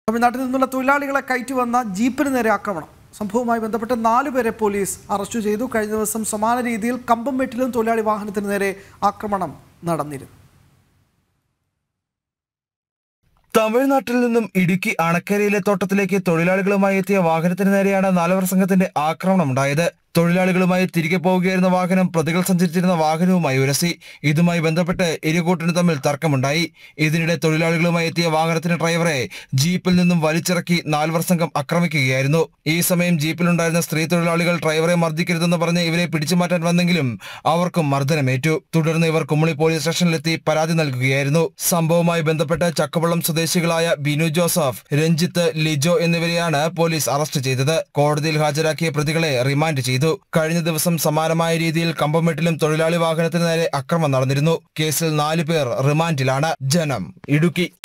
തമിഴ്നാട്ടിൽ നിന്നുള്ള തൊഴിലാളികളെ കയറ്റി വന്ന ജീപ്പിന് നേരെ ആക്രമണം സംഭവവുമായി ബന്ധപ്പെട്ട് നാലുപേരെ പോലീസ് അറസ്റ്റ് ചെയ്തു കഴിഞ്ഞ ദിവസം സമാന രീതിയിൽ കമ്പംമേട്ടിലും തൊഴിലാളി വാഹനത്തിന് നേരെ ആക്രമണം നടന്നിരുന്നു തമിഴ്നാട്ടിൽ നിന്നും ഇടുക്കി അണക്കരയിലെ തോട്ടത്തിലേക്ക് തൊഴിലാളികളുമായി എത്തിയ വാഹനത്തിന് നേരെയാണ് നാലുവർ സംഘത്തിന്റെ ആക്രമണം ഉണ്ടായത് തൊഴിലാളികളുമായി തിരികെ പോവുകയായിരുന്ന വാഹനം പ്രതികൾ സഞ്ചരിച്ചിരുന്ന വാഹനവുമായി ഉരസി ഇതുമായി ബന്ധപ്പെട്ട് ഇരുകൂട്ടിന് തമ്മിൽ തർക്കമുണ്ടായി ഇതിനിടെ തൊഴിലാളികളുമായി എത്തിയ വാഹനത്തിന്റെ ഡ്രൈവറെ ജീപ്പിൽ നിന്നും വലിച്ചിറക്കി നാൽവർ സംഘം ആക്രമിക്കുകയായിരുന്നു ഈ സമയം ജീപ്പിലുണ്ടായിരുന്ന സ്ത്രീ തൊഴിലാളികൾ ഡ്രൈവറെ മർദ്ദിക്കരുതെന്ന് പറഞ്ഞ് ഇവരെ പിടിച്ചു മാറ്റാൻ വന്നെങ്കിലും അവർക്കും മർദ്ദനമേറ്റു തുടർന്ന് ഇവർ കുമ്മളി പോലീസ് സ്റ്റേഷനിലെത്തി പരാതി നൽകുകയായിരുന്നു സംഭവവുമായി ബന്ധപ്പെട്ട് ചക്കവള്ളം സ്വദേശികളായ ബിനു ജോസഫ് രഞ്ജിത്ത് ലിജോ എന്നിവരെയാണ് പോലീസ് അറസ്റ്റ് ചെയ്തത് കോടതിയിൽ ഹാജരാക്കിയ പ്രതികളെ റിമാൻഡ് ചെയ്തു കഴിഞ്ഞ ദിവസം സമാനമായ രീതിയിൽ കമ്പമെട്ടിലും തൊഴിലാളി വാഹനത്തിന് നേരെ അക്രമം നടന്നിരുന്നു കേസിൽ നാലു പേർ റിമാൻഡിലാണ് ജനം ഇടുക്കി